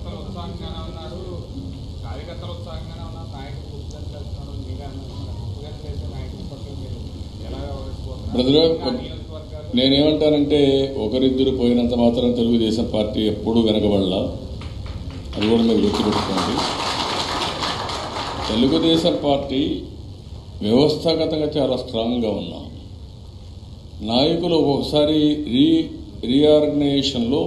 కార్యకర్తలు ఉత్సాహంగానే ఉన్నారు కార్యకర్తలు ఉత్సాహంగానే ఉన్నారు నాయకులు కూర్చొని కలుస్తున్నారు మీగా కూర్చొని చేసే నాయకుల పట్ల మీరు ఎలా వ్యవహరిస్తున్నారు బ్రదర్, ఇంకా నియోజకవర్గాలు నేనేమంటానంటే ఒకరిద్దరు పోయినంత మాత్రం తెలుగుదేశం పార్టీ ఎప్పుడూ వెనకబడలా అది కూడా మీరు గుర్తుపెట్టుకోండి తెలుగుదేశం పార్టీ వ్యవస్థాగతంగా చాలా స్ట్రాంగ్గా ఉన్నాం నాయకులు ఒక్కొక్కసారి రీ రీఆర్గనైజేషన్లో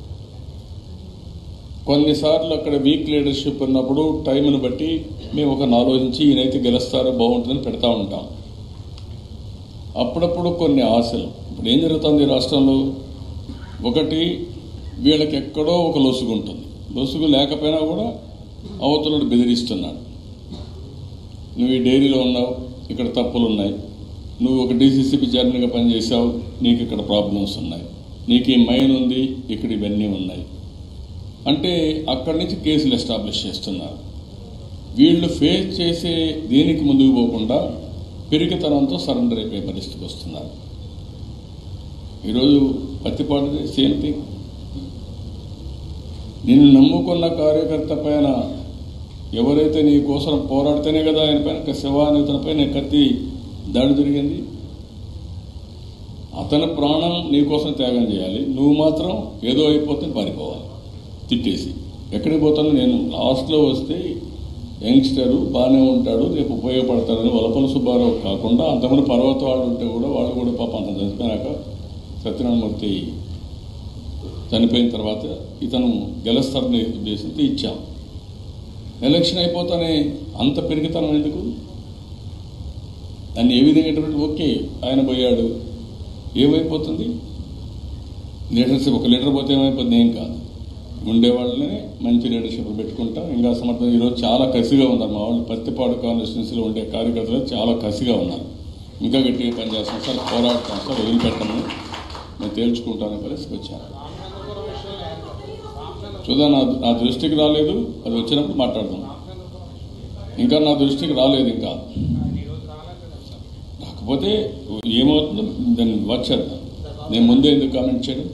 కొన్నిసార్లు అక్కడ వీక్ లీడర్షిప్ ఉన్నప్పుడు టైంను బట్టి మేము ఒక ఆలోచించి ఈయనైతే గెలుస్తారో బాగుంటుందని పెడతా ఉంటాం అప్పుడప్పుడు కొన్ని ఆశలు ఇప్పుడు ఏం జరుగుతుంది ఈ రాష్ట్రంలో ఒకటి వీళ్ళకి ఎక్కడో ఒక లొసుగు ఉంటుంది లొసుగు లేకపోయినా కూడా అవతలుడు బెదిరిస్తున్నాడు నువ్వు ఈ డైరీలో ఉన్నావు ఇక్కడ తప్పులు ఉన్నాయి నువ్వు ఒక డీసీసీపీ చైర్మన్గా పనిచేసావు నీకు ఇక్కడ ప్రాబ్లమ్స్ ఉన్నాయి నీకు ఈ మైన్ ఉంది ఇక్కడ ఇవన్నీ ఉన్నాయి అంటే అక్కడి నుంచి కేసులు ఎస్టాబ్లిష్ చేస్తున్నారు వీళ్ళు ఫేస్ చేసే దీనికి ముందుకు పోకుండా పెరిగితనంతో సరెండర్ అయిపోయే పరిస్థితికి వస్తున్నారు ఈరోజు పత్తిపాటు సేమ్ థింగ్ నిన్ను నమ్ముకున్న కార్యకర్త పైన ఎవరైతే నీ కోసం పోరాడితేనే కదా ఆయన పైన శివానితన పైన కత్తి దాడి జరిగింది అతని ప్రాణం నీ కోసం త్యాగం చేయాలి నువ్వు మాత్రం ఏదో అయిపోతే పారిపోవాలి తిట్టేసి ఎక్కడికి పోతాను నేను లాస్ట్లో వస్తే యంగ్స్టరు బాగానే ఉంటాడు రేపు ఉపయోగపడతాడని వలపల సుబ్బారావు కాకుండా అంతమంది పర్వత వాళ్ళు ఉంటే కూడా వాళ్ళు కూడా పాపం అంత చనిపోయినాక సత్యనారాయణమూర్తి చనిపోయిన తర్వాత ఇతను గెలుస్తాడని ఉద్దేశంతో ఇచ్చాం ఎలక్షన్ అయిపోతానే అంత పెరిగితనం ఎందుకు దాన్ని ఏ విధంగా ఎటువంటి ఓకే ఆయన పోయాడు ఏమైపోతుంది లీడర్షిప్ ఒక లీడర్ పోతే ఏమైపోతుంది ఏం కాదు ఉండేవాళ్ళనే మంచి లీడర్షిప్ పెట్టుకుంటాం ఇంకా సమర్థం ఈరోజు చాలా కసిగా ఉన్నారు మా వాళ్ళు పత్తిపాడు కాన్స్టిట్యున్సీలో ఉండే కార్యకర్తలు చాలా కసిగా ఉన్నారు ఇంకా గట్టిగా పనిచేస్తాం సార్ పోరాడతాం సార్ వదిలిపెట్టము నేను తేల్చుకుంటానని పరిస్థితికి వచ్చాను రామచంద్రపురం విషయంలో ఏం రామచంద్ర చూద్దాం నా నా దృష్టికి రాలేదు అది వచ్చినప్పుడు మాట్లాడదాం రామచంద్రపురం విషయం ఇంకా నా దృష్టికి రాలేదు ఇంకా ఆయన ఈరోజు రాలేదు కదా సార్ కాకపోతే ఏమవుతుందో దాన్ని వాచ్ చేద్దాం నేను ముందే ఎందుకు కామెంట్ చేయడం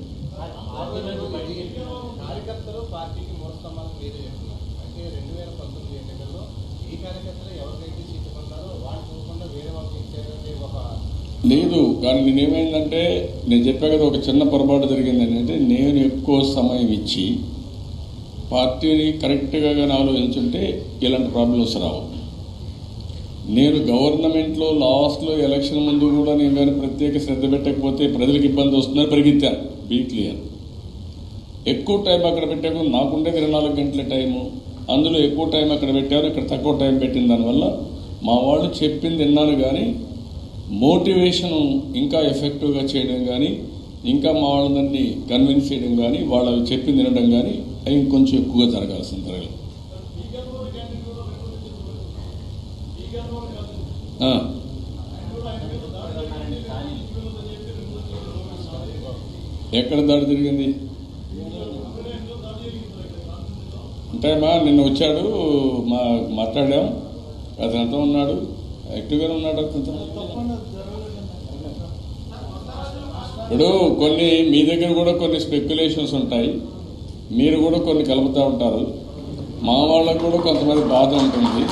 కార్యకర్తలు పార్టీకి మూల స్తంభాలు మీరే చెప్తున్నారు అయితే రెండు వేల పంతొమ్మిది ఎన్నికల్లో ఈ కార్యకర్తలు ఎవరికైతే సీట్లు పొందారో వాళ్ళు చూడకుండా వేరే వాళ్ళకి ఇచ్చారని ఒక లేదు కానీ నేనేమైందంటే నేను చెప్పా కదా ఒక చిన్న పొరపాటు జరిగింది ఏంటంటే నేను ఎక్కువ సమయం ఇచ్చి పార్టీని కరెక్ట్గా కానీ ఆలోచించుంటే ఇలాంటి ప్రాబ్లమ్స్ రావు నేను గవర్నమెంట్లో లాస్ట్లో ఎలక్షన్ ముందు కూడా నేను కానీ ప్రత్యేక శ్రద్ధ పెట్టకపోతే ప్రజలకు ఇబ్బంది వస్తుందని పరిగెత్తాను బీ క్లియర్ ఎక్కువ టైం అక్కడ పెట్టాక నాకుండే ఇరవై నాలుగు గంటల టైము అందులో ఎక్కువ టైం అక్కడ పెట్టారు ఇక్కడ తక్కువ టైం పెట్టిన దానివల్ల మా వాళ్ళు చెప్పింది విన్నాను కానీ మోటివేషన్ ఇంకా ఎఫెక్టివ్గా చేయడం కానీ ఇంకా మా వాళ్ళందరినీ కన్విన్స్ చేయడం కానీ వాళ్ళు అవి చెప్పింది వినడం కానీ అవి ఇంకొంచెం ఎక్కువగా జరగాల్సిన జరగాలి ఆ. ఎక్కడ దాడి జరిగింది అంటే మా నిన్న వచ్చాడు మా మాట్లాడాం అతనంతా ఉన్నాడు యాక్టివ్గానే ఉన్నాడు అతను ఇప్పుడు కొన్ని మీ దగ్గర కూడా కొన్ని స్పెక్యులేషన్స్ ఉంటాయి మీరు కూడా కొన్ని కలుపుతూ ఉంటారు మా వాళ్ళకు కూడా కొంతమంది బాధ ఉంటుంది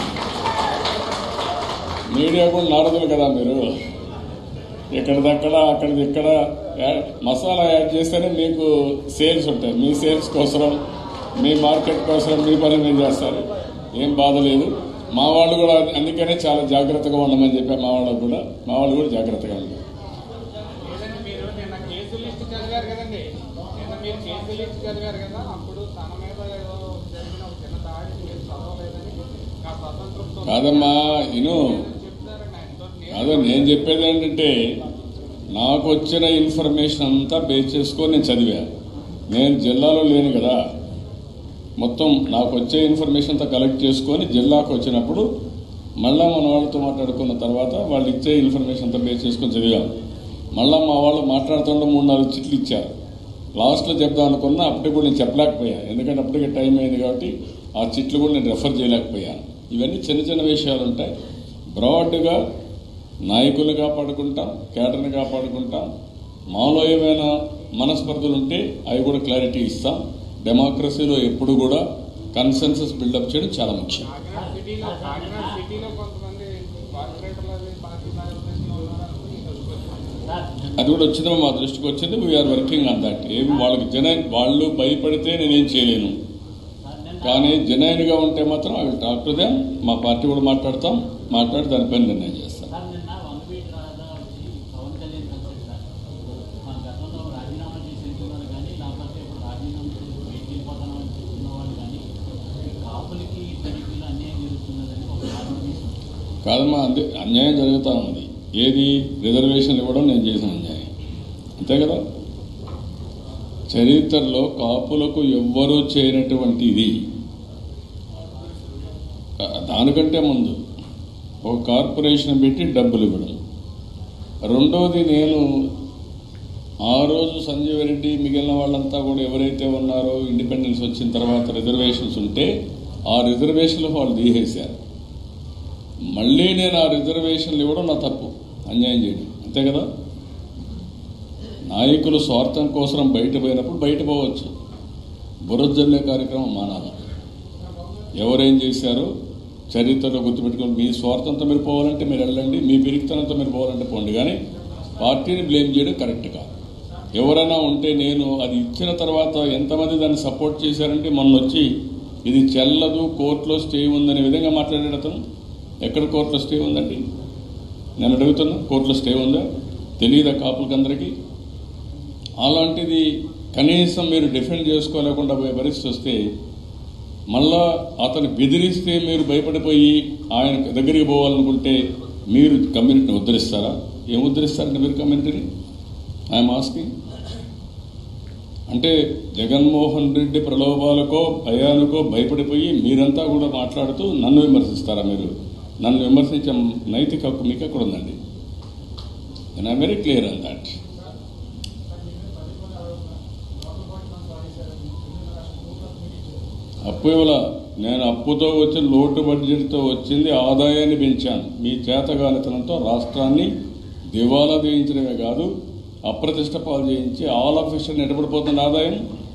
మీడియా కూడా నారదులు కదా మీరు ఇక్కడిదక్కడ అక్కడిది ఇక్కడ యా- మసాలా యాడ్ చేస్తేనే మీకు సేల్స్ ఉంటాయి మీ సేల్స్ కోసం మీ మార్కెట్ కోసం మీ పని మీరు చేస్తారు ఏం బాధ లేదు మా వాళ్ళు కూడా అందుకనే చాలా జాగ్రత్తగా ఉండమని చెప్పారు మా వాళ్ళకు కూడా మా వాళ్ళు కూడా జాగ్రత్తగా ఉన్నారు లేదండి మీరు నిన్న కేసు లిస్ట్ చదివారు కదండి నిన్న మీరు కేసు లిస్ట్ చదివారు కదా అప్పుడు తన మీద ఏదో జరిగిన ఒక చిన్న దాడి మీరు చదవలేదని ఆ స్వతంత్రంతో కాదమ్మా ఇను చెప్తారండి ఆయనతో అదే నేను చెప్పేది ఏంటంటే నాకు వచ్చిన ఇన్ఫర్మేషన్ అంతా బేస్ చేసుకొని నేను చదివా నేను జిల్లాలో లేను కదా మొత్తం నాకు వచ్చే ఇన్ఫర్మేషన్ అంతా కలెక్ట్ చేసుకొని జిల్లాకు వచ్చినప్పుడు మళ్ళా మన వాళ్ళతో మాట్లాడుకున్న తర్వాత వాళ్ళు ఇచ్చే ఇన్ఫర్మేషన్ అంతా బేస్ చేసుకొని చదివాం మళ్ళా మా వాళ్ళు మాట్లాడుతుంటే మూడు నాలుగు చిట్లు ఇచ్చారు లాస్ట్లో చెప్దాం అనుకున్నా అప్పటికి కూడా నేను చెప్పలేకపోయాను ఎందుకంటే అప్పటికే టైం అయింది కాబట్టి ఆ చిట్లు కూడా నేను రెఫర్ చేయలేకపోయాను ఇవన్నీ చిన్న చిన్న విషయాలు ఉంటాయి బ్రాడ్గా నాయకులు కాపాడుకుంటాం కేడర్ని కాపాడుకుంటాం మాలో ఏమైనా మనస్పర్ధలు ఉంటే అవి కూడా క్లారిటీ ఇస్తాం డెమోక్రసీలో ఎప్పుడు కూడా కన్సెన్సస్ బిల్డప్ చేయడం చాలా ముఖ్యం కాకినాడ సిటీలో కాకినాడ సిటీలో కొంతమంది కార్పొరేటర్లు అది పార్టీ నాయకులు ఉన్నారని మీకు వచ్చింది. అది కూడా వచ్చిందో మా దృష్టికి వచ్చింది వీఆర్ వర్కింగ్ ఆన్ దట్ ఏం వాళ్ళకి జన వాళ్ళు భయపడితే నేనేం చేయలేను కానీ జనైన్గా ఉంటే మాత్రం అవి టాక్ టు దెమ్ మా పార్టీ కూడా మాట్లాడతాం మాట్లాడి దానిపైన నిర్ణయం చేస్తాం సార్ నిన్న వన్ వీక్ రాదా వచ్చి పవన్ కళ్యాణ్ కలిసారు సార్ మన గతంలో రాజీనామా చేసిన వాళ్ళు కానీ లేకపోతే ఇప్పుడు రాజీనామా చేసి బయటికి వెళ్ళిపోతామని చెప్తున్న వాళ్ళు కానీ ఈ కాపులకి తనిఖీలు అన్యాయం జరుగుతున్నదని ఒక వాదన తీసుకుంటారు కాదమ్మా అంతే అన్యాయం జరుగుతూ ఉంది ఏది రిజర్వేషన్లు ఇవ్వడం నేను చేసిన అన్యాయం అంతే కదా చరిత్రలో కాపులకు ఎవ్వరూ చేయనటువంటి ఇది ఆ, దానికంటే ముందు ఒక కార్పొరేషన్ పెట్టి డబ్బులు ఇవ్వడం రెండోది నేను ఆ రోజు సంజీవ్ రెడ్డి మిగిలిన వాళ్ళంతా కూడా ఎవరైతే ఉన్నారో ఇండిపెండెన్స్ వచ్చిన తర్వాత రిజర్వేషన్స్ ఉంటే ఆ రిజర్వేషన్లు వాళ్ళు తీసేశారు మళ్ళీ నేను ఆ రిజర్వేషన్లు ఇవ్వడం నా తప్పు అన్యాయం చేయడం అంతే కదా నాయకులు స్వార్థం కోసం బయట పోయినప్పుడు బయట పోవచ్చు బురజల్లే కార్యక్రమం మానాలి ఎవరేం చేశారో చరిత్రలో గుర్తుపెట్టుకొని మీ స్వార్థంతో మీరు పోవాలంటే మీరు వెళ్ళండి మీ పిరికితనంతో మీరు పోవాలంటే పోండి కానీ పార్టీని బ్లేమ్ చేయడం కరెక్ట్ కాదు ఎవరైనా ఉంటే నేను అది ఇచ్చిన తర్వాత ఎంతమంది దాన్ని సపోర్ట్ చేశారంటే మొన్న వచ్చి ఇది చెల్లదు కోర్టులో స్టే ఉందనే విధంగా మాట్లాడాడు అతను ఎక్కడ కోర్టులో స్టే ఉందండి నేను అడుగుతున్నా కోర్టులో స్టే ఉందా తెలియదా కాపులకి అందరికీ అలాంటిది కనీసం మీరు డిఫెండ్ చేసుకోలేకుండా పోయే పరిస్థితి వస్తే మళ్ళా అతను బెదిరిస్తే మీరు భయపడిపోయి ఆయన దగ్గరికి పోవాలనుకుంటే మీరు కమ్యూనిటీని ఉద్ధరిస్తారా ఏం ఉద్ధరిస్తారంటే మీరు కమ్యూనిటీని ఐఎమ్ ఆస్కింగ్ అంటే జగన్మోహన్ రెడ్డి ప్రలోభాలకో భయానికో భయపడిపోయి మీరంతా కూడా మాట్లాడుతూ నన్ను విమర్శిస్తారా మీరు నన్ను విమర్శించే నైతిక హక్కు మీకు ఎక్కడ ఉందండి నేను I very clear on that అప్పు ఇవ్వాల నేను అప్పుతో వచ్చిన లోటు బడ్జెట్తో వచ్చింది ఆదాయాన్ని పెంచాను మీ చేతగానితనంతో రాష్ట్రాన్ని దివాలా చేయించడమే కాదు అప్రతిష్ట పాలు చేయించి ఆల్ ఆఫ్ ఇషన్ ఎడబడిపోతున్న ఆదాయం